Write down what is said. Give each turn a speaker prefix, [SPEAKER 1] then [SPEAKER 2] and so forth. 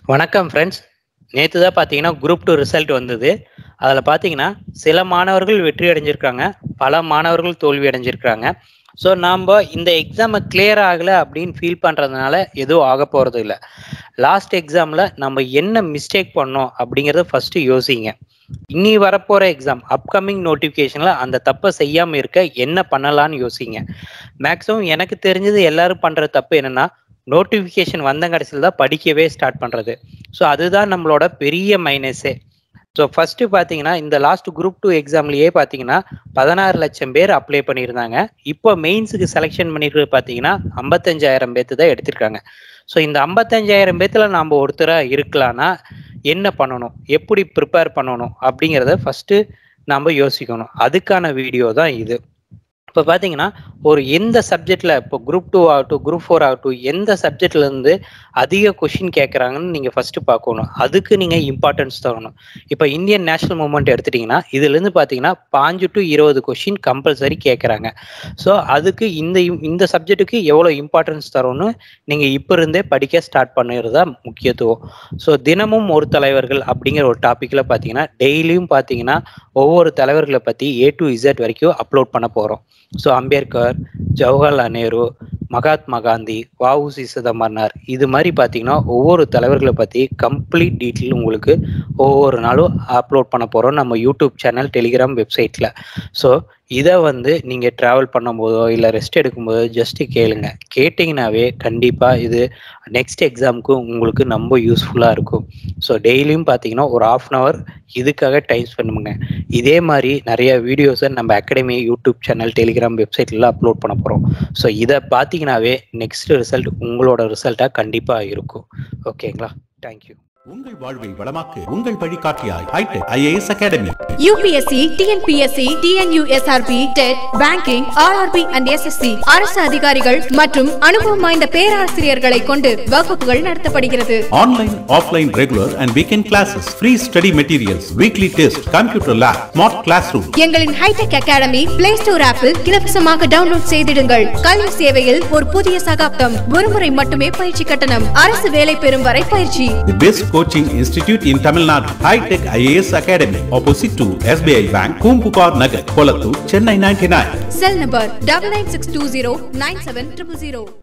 [SPEAKER 1] வணக்கம் ஃப்ரெண்ட்ஸ் நேற்று தான் பார்த்தீங்கன்னா குரூப் டூ ரிசல்ட் வந்தது அதில் பார்த்தீங்கன்னா சில மாணவர்கள் வெற்றி அடைஞ்சிருக்காங்க பல மாணவர்கள் தோல்வி அடைஞ்சிருக்காங்க ஸோ நாம் இந்த எக்ஸாமை கிளியர் ஆகலை அப்படின்னு ஃபீல் பண்ணுறதுனால எதுவும் ஆக போகிறது இல்லை லாஸ்ட் எக்ஸாமில் நம்ம என்ன மிஸ்டேக் பண்ணோம் அப்படிங்கிறத ஃபஸ்ட்டு யோசிங்க இனி வரப்போகிற எக்ஸாம் அப்கமிங் நோட்டிஃபிகேஷனில் அந்த தப்பை செய்யாமல் இருக்க என்ன பண்ணலான்னு யோசிங்க மேக்ஸிமம் எனக்கு தெரிஞ்சது எல்லாரும் பண்ணுற தப்பு என்னென்னா நோட்டிஃபிகேஷன் வந்த கடைசியில் தான் படிக்கவே ஸ்டார்ட் பண்ணுறது ஸோ அதுதான் நம்மளோட பெரிய மைனஸே ஸோ ஃபஸ்ட்டு பார்த்தீங்கன்னா இந்த லாஸ்ட் குரூப் டூ எக்ஸாம்லேயே பார்த்தீங்கன்னா பதினாறு லட்சம் பேர் அப்ளை பண்ணியிருந்தாங்க இப்போ மெயின்ஸுக்கு செலெக்ஷன் பண்ணியிருக்கிறது பார்த்தீங்கன்னா ஐம்பத்தஞ்சாயிரம் பேர்த்து தான் எடுத்திருக்காங்க ஸோ இந்த ஐம்பத்தஞ்சாயிரம் பேர்த்தில் நாம் ஒருத்தராக இருக்கலாம்னா என்ன பண்ணணும் எப்படி ப்ரிப்பேர் பண்ணணும் அப்படிங்கிறத ஃபஸ்ட்டு நம்ம யோசிக்கணும் அதுக்கான வீடியோ தான் இது இப்போ பார்த்தீங்கன்னா ஒரு எந்த சப்ஜெக்டில் இப்போ குரூப் டூ ஆகட்டும் குரூப் ஃபோர் ஆகட்டும் எந்த சப்ஜெக்ட்லேருந்து அதிக கொஷின் கேட்குறாங்கன்னு நீங்கள் ஃபஸ்ட்டு பார்க்கணும் அதுக்கு நீங்கள் இம்பார்ட்டன்ஸ் தரணும் இப்போ இந்தியன் நேஷனல் மூமெண்ட் எடுத்துட்டிங்கன்னா இதுலேருந்து பார்த்தீங்கன்னா பாஞ்சு டு இருபது கொஷின் கம்பல்சரி கேட்குறாங்க ஸோ அதுக்கு இந்த இந்த சப்ஜெக்ட்டுக்கு எவ்வளோ இம்பார்ட்டன்ஸ் தரோன்னு நீங்கள் இப்போ இருந்தே படிக்க ஸ்டார்ட் பண்ணுறது தான் முக்கியத்துவம் ஸோ தினமும் ஒரு தலைவர்கள் அப்படிங்கிற ஒரு டாப்பிக்கில் பார்த்தீங்கன்னா டெய்லியும் பார்த்தீங்கன்னா ஒவ்வொரு தலைவர்களை பற்றி ஏ டு இசட் வரைக்கும் அப்லோட் பண்ண போகிறோம் ஸோ அம்பேத்கர் ஜவஹர்லால் நேரு மகாத்மா காந்தி வஉசி சிதம்பரனார் இது மாதிரி பார்த்தீங்கன்னா ஒவ்வொரு தலைவர்களை பற்றி கம்ப்ளீட் டீட்டெயில் உங்களுக்கு ஒவ்வொரு நாளும் அப்லோட் பண்ண போகிறோம் நம்ம யூடியூப் சேனல் டெலிகிராம் வெப்சைட்டில் ஸோ இதை வந்து நீங்கள் ட்ராவல் பண்ணும்போதோ இல்லை ரெஸ்ட் எடுக்கும்போதோ ஜஸ்ட்டு கேளுங்க கேட்டிங்கனாவே கண்டிப்பாக இது நெக்ஸ்ட் எக்ஸாமுக்கு உங்களுக்கு ரொம்ப யூஸ்ஃபுல்லாக இருக்கும் ஸோ டெய்லியும் பார்த்தீங்கன்னா ஒரு ஆஃப் அன் ஹவர் இதுக்காக டைம் ஸ்பெண்ட் பண்ணுங்க இதே மாதிரி நிறைய வீடியோஸை நம்ம அகாடமி யூடியூப் சேனல் டெலிகிராம் வெப்சைட்ல அப்லோட் பண்ண போகிறோம் ஸோ இதை பார்த்தீங்கன்னாவே நெக்ஸ்ட் ரிசல்ட் உங்களோட ரிசல்ட்டாக கண்டிப்பாக இருக்கும் ஓகேங்களா தேங்க்யூ
[SPEAKER 2] உங்கள் வாழ்வை வளமாக்கு உங்கள் வழிகாட்டியாய் hi tech IAS academy
[SPEAKER 3] UPSC TNPSC TNUSRB TET banking RRB and SSC அரசு அதிகாரிகள் மற்றும் அனுபவம் வாய்ந்த பேராசிரியர்களை கொண்டு வகுப்புகள் நடத்தப்படுகிறது
[SPEAKER 2] online offline regular and weekend classes free study materials weekly test computer lab smart class room
[SPEAKER 3] எங்களின் ஹைடெக் அகாடமி பிளே ஸ்டோர் ஆப்பில் இலவசமாக டவுன்லோட் செய்திடுங்கள் கல்வி சேவையில் ஒரு புதிய சகாப்தம் ஒருமுறை மட்டுமே பயிற்சி கட்டணம் அரசு வேலை பெறும் வரை பயிற்சி
[SPEAKER 2] the best coaching institute in Tamil Nadu hi tech IAS academy opposite to SBI bank Poompuhar Nagar Kolathur Chennai ninety nine
[SPEAKER 3] cell number double nine six two zero nine seven triple zero